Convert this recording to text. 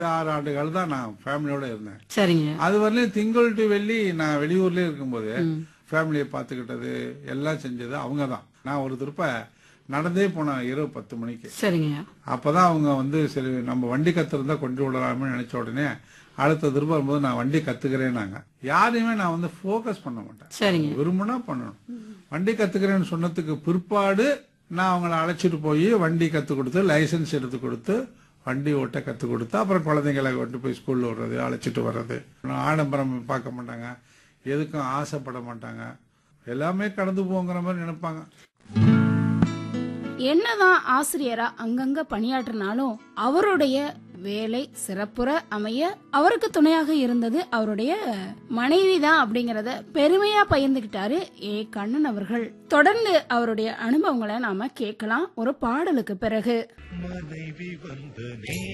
ஆறு ஆண்டுகள் தான் நான் ஃபேமிலியோட இருந்தேன் சரிங்க அது வரலையும் திங்கள் டு வெள்ளி நான் வெளியூர்லயே இருக்கும்போது ஃபேமிலியை பார்த்துக்கிட்டது எல்லாம் செஞ்சது அவங்க தான் நான் ஒரு திருப்ப நடந்தே போனேன் இரவு பத்து மணிக்கு சரிங்க அப்பதான் அவங்க வந்து சரி நம்ம வண்டி கத்துறதா கொண்டு விடலாம்னு நினைச்ச உடனே அடுத்த திரும்ப வரும்போது நான் வண்டி கத்துக்கிறேன்னாங்க யாரையுமே நான் வந்து ஃபோக்கஸ் பண்ண மாட்டேன் சரிங்க விரும்புனா பண்ணணும் வண்டி கத்துக்கிறேன்னு சொன்னதுக்கு பிற்பாடு நான் அவங்கள அழைச்சிட்டு போய் வண்டி கத்து கொடுத்து லைசென்ஸ் எடுத்து கொடுத்து வண்டி ஓட்ட கத்து கொடுத்து அப்புறம் குழந்தைங்களை கொண்டு போய் ஸ்கூல்ல விடுறது அழைச்சிட்டு வர்றது ஆடம்பரம் பார்க்க மாட்டாங்க எதுக்கும் ஆசைப்பட மாட்டாங்க எல்லாமே கடந்து போங்கிற மாதிரி நினைப்பாங்க என்னதான் ஆசிரியரா அங்கங்க பணியாற்றினாலும் அவருடைய வேலை சிறப்புற அமைய அவருக்கு துணையாக இருந்தது அவருடைய மனைவி தான் அப்படிங்கறத பெருமையா பகிர்ந்துகிட்டாரு ஏ கண்ணன் அவர்கள் தொடர்ந்து அவருடைய அனுபவங்களை நாம கேட்கலாம் ஒரு பாடலுக்கு பிறகு